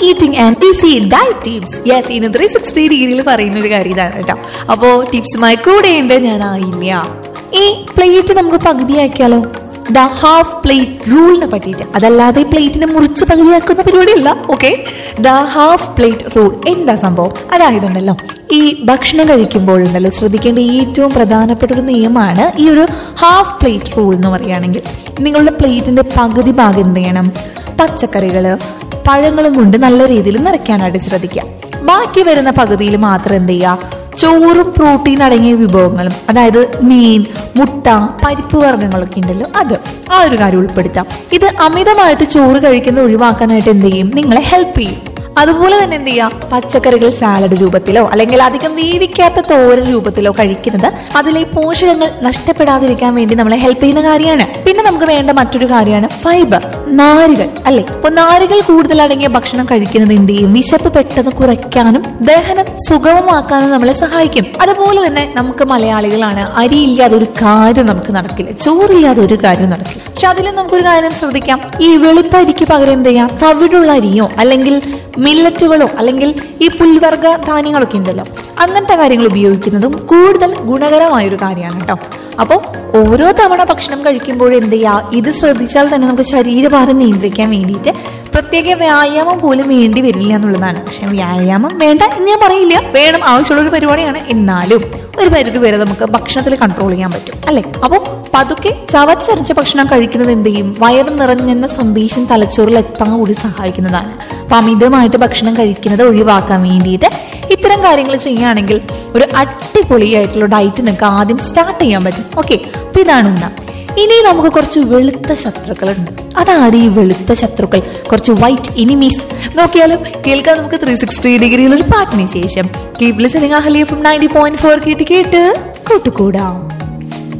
eating and easy diet tips yes ഇന്ന് three sixty ഡിഗ്രിയിൽ പറയുന്ന ഒരു കാര്യം ഇതാണ് കേട്ടോ അപ്പോ ടിപ്സുമായി കൂടെയുണ്ട് ഞാൻ ആയില്ല ഈ പ്ലേറ്റ് നമുക്ക് പകുതിയാക്കിയാലോ ദ ഹാഫ് പ്ലേറ്റ് റൂളിനെ പറ്റിയിട്ട് അതല്ലാതെ പ്ലേറ്റിനെ മുറിച്ച് പകുതിയാക്കുന്ന പരിപാടിയല്ല okay the half plate rule എന്താ സംഭവം അതായതുണ്ടല്ലോ ഈ ഭക്ഷണം കഴിക്കുമ്പോഴുണ്ടല്ലോ ശ്രദ്ധിക്കേണ്ട ഏറ്റവും പ്രധാനപ്പെട്ട ഒരു നിയമമാണ് ഈ ഒരു ഹാഫ് പ്ലേറ്റ് റൂൾ എന്ന് പറയുകയാണെങ്കിൽ നിങ്ങളുടെ പ്ലേറ്റിന്റെ പകുതി ഭാഗം എന്ത് ചെയ്യണം പച്ചക്കറികള് പഴങ്ങളും കൊണ്ട് നല്ല രീതിയിൽ നിറയ്ക്കാനായിട്ട് ശ്രദ്ധിക്കുക ബാക്കി വരുന്ന പകുതിയിൽ മാത്രം എന്ത് ചെയ്യുക ചോറും പ്രോട്ടീൻ അടങ്ങിയ വിഭവങ്ങളും അതായത് മീൻ മുട്ട പരിപ്പ് വർഗ്ഗങ്ങളൊക്കെ ഉണ്ടല്ലോ അത് ആ ഒരു കാര്യം ഉൾപ്പെടുത്താം ഇത് അമിതമായിട്ട് ചോറ് കഴിക്കുന്നത് ഒഴിവാക്കാനായിട്ട് എന്ത് ചെയ്യും നിങ്ങളെ ഹെൽപ്പ് ചെയ്യും അതുപോലെ തന്നെ എന്ത് ചെയ്യാം പച്ചക്കറികൾ സാലഡ് രൂപത്തിലോ അല്ലെങ്കിൽ അധികം വേവിക്കാത്ത തോരൻ രൂപത്തിലോ കഴിക്കുന്നത് അതിലെ പോഷകങ്ങൾ നഷ്ടപ്പെടാതിരിക്കാൻ വേണ്ടി നമ്മളെ ഹെൽപ്പ് ചെയ്യുന്ന കാര്യമാണ് പിന്നെ നമുക്ക് വേണ്ട മറ്റൊരു കാര്യമാണ് ഫൈബർ നാരുകൾ അല്ലെ അപ്പൊ നാരുകൾ കൂടുതൽ അടങ്ങിയ ഭക്ഷണം കഴിക്കുന്നത് എന്ത് ചെയ്യും വിശപ്പ് പെട്ടെന്ന് കുറയ്ക്കാനും ദഹനം സുഗമമാക്കാനും നമ്മളെ സഹായിക്കും അതുപോലെ തന്നെ നമുക്ക് മലയാളികളാണ് അരിയില്ലാതെ ഒരു കാര്യം നമുക്ക് നടക്കില്ല ചോറില്ലാതെ ഒരു കാര്യം നടക്കില്ല പക്ഷെ അതിൽ നമുക്കൊരു കാര്യം ശ്രദ്ധിക്കാം ഈ വെളുത്ത അരിക്ക് പകരം എന്ത് ചെയ്യാം തവിടുള്ള അരിയോ അല്ലെങ്കിൽ മില്ലറ്റുകളോ അല്ലെങ്കിൽ ഈ പുൽവർഗ ധാന്യങ്ങളൊക്കെ ഉണ്ടല്ലോ അങ്ങനത്തെ കാര്യങ്ങൾ ഉപയോഗിക്കുന്നതും കൂടുതൽ ഗുണകരമായ ഒരു കാര്യമാണ് കേട്ടോ അപ്പോൾ ഓരോ തവണ ഭക്ഷണം കഴിക്കുമ്പോഴും എന്ത് ചെയ്യുക ഇത് ശ്രദ്ധിച്ചാൽ തന്നെ നമുക്ക് ശരീരഭാരം നിയന്ത്രിക്കാൻ വേണ്ടിയിട്ട് പ്രത്യേക വ്യായാമം പോലും വേണ്ടി വരില്ല എന്നുള്ളതാണ് പക്ഷെ വ്യായാമം വേണ്ട എന്ന് ഞാൻ പറയില്ല വേണം ആവശ്യമുള്ള ഒരു പരിപാടിയാണ് എന്നാലും ഒരു പരിധി വരെ നമുക്ക് ഭക്ഷണത്തിൽ കൺട്രോൾ ചെയ്യാൻ പറ്റും അല്ലെ അപ്പോൾ പതുക്കെ ചവച്ചരച്ച ഭക്ഷണം കഴിക്കുന്നത് എന്ത് ചെയ്യും വയറ് നിറഞ്ഞെന്ന സന്ദേശം തലച്ചോറിൽ എത്താൻ കൂടി സഹായിക്കുന്നതാണ് അപ്പൊ അമിതമായിട്ട് ഭക്ഷണം കഴിക്കുന്നത് ഒഴിവാക്കാൻ വേണ്ടിയിട്ട് ഇത്തരം കാര്യങ്ങൾ ചെയ്യുകയാണെങ്കിൽ ഒരു അടിപൊളിയായിട്ടുള്ള ഡയറ്റ് നിങ്ങൾക്ക് ആദ്യം സ്റ്റാർട്ട് ചെയ്യാൻ പറ്റും ഓക്കെ അപ്പൊ ഇതാണ് ഒന്നാം ഇനി നമുക്ക് കുറച്ച് വെളുത്ത ശത്രുക്കളുണ്ട് അതാണ് ഈ വെളുത്ത ശത്രുക്കൾ കുറച്ച് വൈറ്റ് ഇനിമീസ് നോക്കിയാലും കേൾക്കാൻ നമുക്ക് ത്രീ സിക്സ്റ്റി ഡിഗ്രിയിൽ ഒരു പാട്ടിന് ശേഷം keep listening Ahalia F ninety point four കേട്ട് കേട്ട് കൂട്ടുകൂടാം